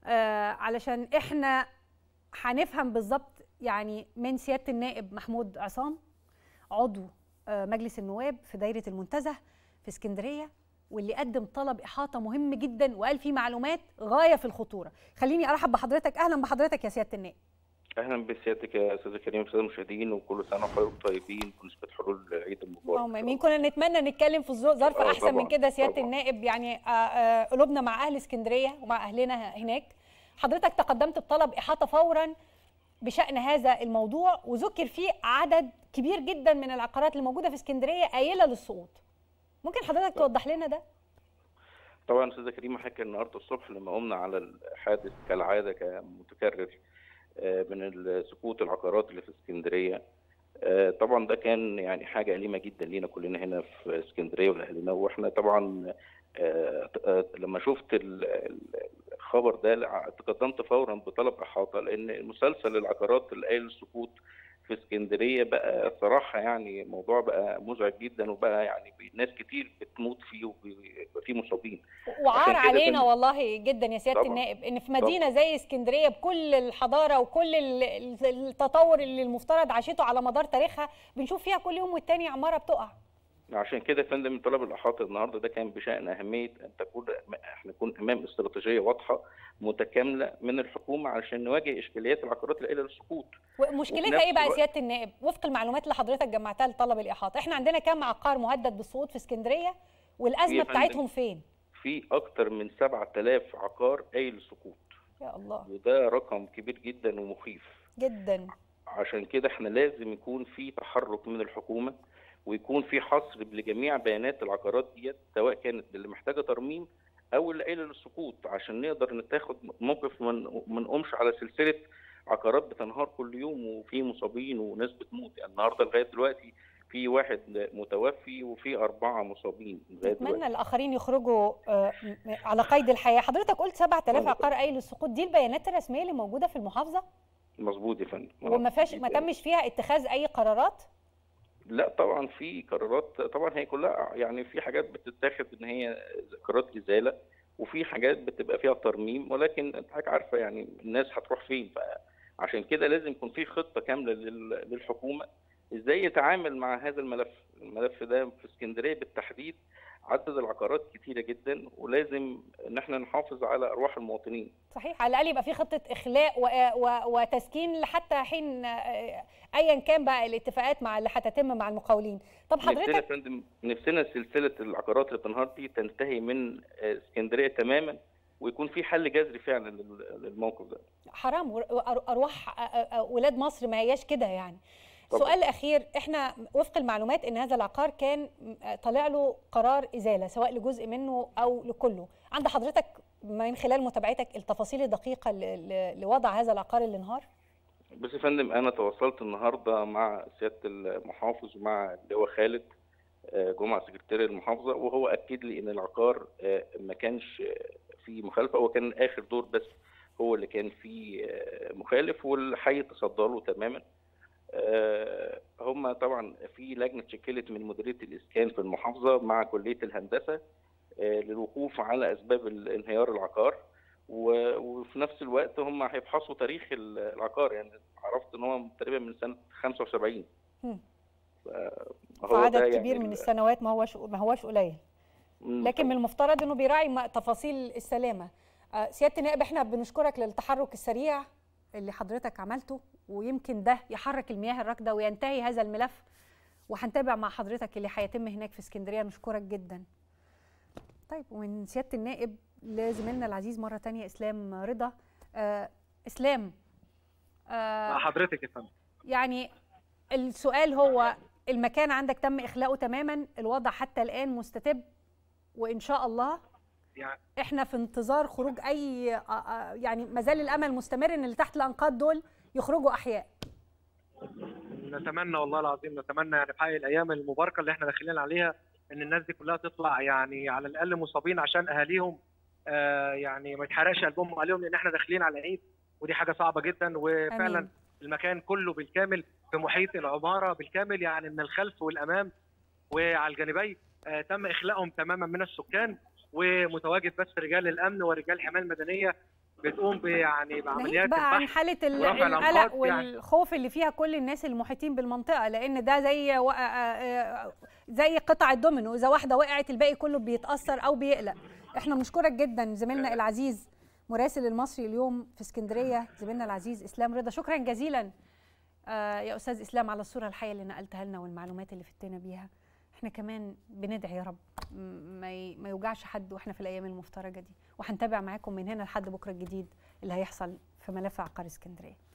آه علشان احنا هنفهم بالظبط يعني من سياده النائب محمود عصام عضو آه مجلس النواب في دايره المنتزه في اسكندريه واللي قدم طلب احاطه مهم جدا وقال فيه معلومات غايه في الخطوره خليني ارحب بحضرتك اهلا بحضرتك يا سياده النائب اهلا بسيادتك يا استاذ كريم استاذ المشاهدين وكل سنه وحضرتك طيبين بمناسبه حلول العيد المبارك اللهم امين كنا نتمنى نتكلم في ظرف آه احسن من طبعاً، كده سياده طبعاً. النائب يعني آه، آه، قلوبنا مع اهل اسكندريه ومع اهلنا هناك حضرتك تقدمت بطلب احاطه فورا بشان هذا الموضوع وذكر فيه عدد كبير جدا من العقارات اللي موجوده في اسكندريه قايله للسقوط ممكن حضرتك توضح لنا ده طبعا استاذ كريم حكى النهارده الصبح لما قمنا على الحادث كالعاده كمتكرر آه، من سقوط العقارات اللي في اسكندريه آه، طبعا ده كان يعني حاجه أليمة جدا لينا كلنا هنا في اسكندريه ولاهلنا واحنا طبعا آه، آه، لما شفت ال- ال- الخبر ده لا، تقدمت فورا بطلب احاطه لان مسلسل العقارات اللي قايل السقوط في اسكندريه بقى صراحه يعني موضوع بقى مزعج جدا وبقى يعني ناس كتير بتموت فيه وبيبقى فيه مصابين وعار عشان كده علينا كان- والله جدا يا سياده طبعاً. النائب ان في مدينه زي اسكندريه بكل الحضاره وكل ال- ال- التطور اللي المفترض عاشته على مدار تاريخها بنشوف فيها كل يوم والتاني عماره بتقع عشان كده يا فندم طلب الاحاطه النهارده ده كان بشان اهميه ان تكون احنا نكون امام استراتيجيه واضحه متكامله من الحكومه علشان نواجه اشكاليات العقارات اللي قايله للسقوط ومشكلتها وفي ايه بقى يا نفس سياده النائب وفق المعلومات اللي حضرتك جمعتها لطلب الاحاطه احنا عندنا كام عقار مهدد بالسقوط في اسكندريه والازمه يا فندم. بتاعتهم فين في اكتر من 7000 عقار قايل سقوط يا الله وده رقم كبير جدا ومخيف جدا عشان كده احنا لازم يكون في تحرك من الحكومه ويكون في حصر لجميع بيانات العقارات ديت سواء كانت اللي محتاجه ترميم او اللي قايله للسقوط عشان نقدر نتاخد موقف من ما نقومش على سلسله عقارات بتنهار كل يوم وفي مصابين وناس بتموت يعني النهارده لغايه دلوقتي في واحد متوفي وفي اربعه مصابين لغايه اتمنى دلوقتي الاخرين يخرجوا آه، م- على قيد الحياه حضرتك قلت 7000 طبعاً. عقار قايل السقوط دي البيانات الرسميه اللي موجوده في المحافظه مظبوط يا فندم وما فيهاش ما تمش فيها اتخاذ اي قرارات لا طبعا في قرارات طبعا هي كلها يعني في حاجات بتتاخد ان هي قرارات ازاله وفي حاجات بتبقى فيها ترميم ولكن انت حضرتك عارفه يعني الناس هتروح فين فعشان كده لازم يكون في خطه كامله لل- للحكومه ازاي يتعامل مع هذا الملف الملف ده في اسكندريه بالتحديد عدد العقارات كتيره جدا ولازم ان احنا نحافظ على ارواح المواطنين صحيح على الاقل يبقى في خطه اخلاء و... و... وتسكين حتى حين آه، ايا كان بقى الاتفاقات مع اللي هتتم مع المقاولين طب نفسنا يا حضرتك فندم نفسنا سلسله العقارات اللي بتنهار دي تنتهي من آه، اسكندريه تماما ويكون في حل جذري فعلا لل- للموقف ده حرام ور- أر- ارواح آه، آه، اولاد مصر ما هياش كده يعني طبعاً. سؤال اخير احنا وفق المعلومات ان هذا العقار كان آه، طالع له قرار ازاله سواء لجزء منه او لكله عند حضرتك من خلال متابعتك التفاصيل الدقيقه ل... ل... لوضع هذا العقار اللي انهار بس يا فندم انا تواصلت النهارده مع سياده المحافظ ومع اللواء خالد آه، جمعه سكرتير المحافظه وهو اكد لي ان العقار آه، ما كانش آه، فيه مخالفه هو كان اخر دور بس هو اللي كان فيه آه، مخالف والحي تصدى له تماما آه، هم طبعا في لجنه اتشكلت من مديريه الاسكان في المحافظه مع كليه الهندسه آه، للوقوف على اسباب انهيار العقار و- وفي نفس الوقت هم هيفحصوا تاريخ ال- العقار يعني عرفت ان هو تقريبا من سنه 75 هم. هو فعدد ده كبير يعني من ال- السنوات ما هوش ما هوش قليل مم، لكن من المفترض انه بيراعي م- تفاصيل السلامه آه، سياده النائب احنا بنشكرك للتحرك السريع اللي حضرتك عملته ويمكن ده يحرك المياه الراكده وينتهي هذا الملف وهنتابع مع حضرتك اللي هيتم هناك في اسكندريه نشكرك جدا طيب ومن سياده النائب لزميلنا العزيز مره تانية اسلام رضا آه اسلام مع آه حضرتك يا فندم يعني السؤال هو المكان عندك تم اخلاؤه تماما الوضع حتى الان مستتب وان شاء الله يعني احنا في انتظار خروج اي آه، آه، يعني ما زال الامل مستمر ان اللي تحت الانقاض دول يخرجوا احياء نتمنى والله العظيم نتمنى يعني في حق الايام المباركه اللي احنا داخلين عليها ان الناس دي كلها تطلع يعني على الاقل مصابين عشان اهاليهم آه يعني ما يتحرقش قلبهم عليهم لان احنا داخلين على العيد ودي حاجه صعبه جدا وفعلا آمين. المكان كله بالكامل في محيط العماره بالكامل يعني من الخلف والامام وعلى الجانبين آه تم اخلاءهم تماما من السكان ومتواجد بس رجال الامن ورجال الحمايه المدنيه بتقوم ب- يعني ناهيك بعمليات بقى عن البحث حاله ال- ورفع القلق الأنقاض والخوف اللي فيها كل الناس المحيطين بالمنطقه لان ده زي و- آه- آه- زي قطع الدومينو اذا واحده وقعت الباقي كله بيتاثر او بيقلق احنا بنشكرك جدا زميلنا العزيز مراسل المصري اليوم في اسكندريه زميلنا العزيز اسلام رضا شكرا جزيلا آه، يا استاذ اسلام على الصوره الحيه اللي نقلتها لنا والمعلومات اللي فتنا بيها احنا كمان بندعي يا رب م- ما ي- ما يوجعش حد واحنا في الايام المفترجه دي وهنتابع معاكم من هنا لحد بكره الجديد اللي هيحصل في ملف عقار اسكندريه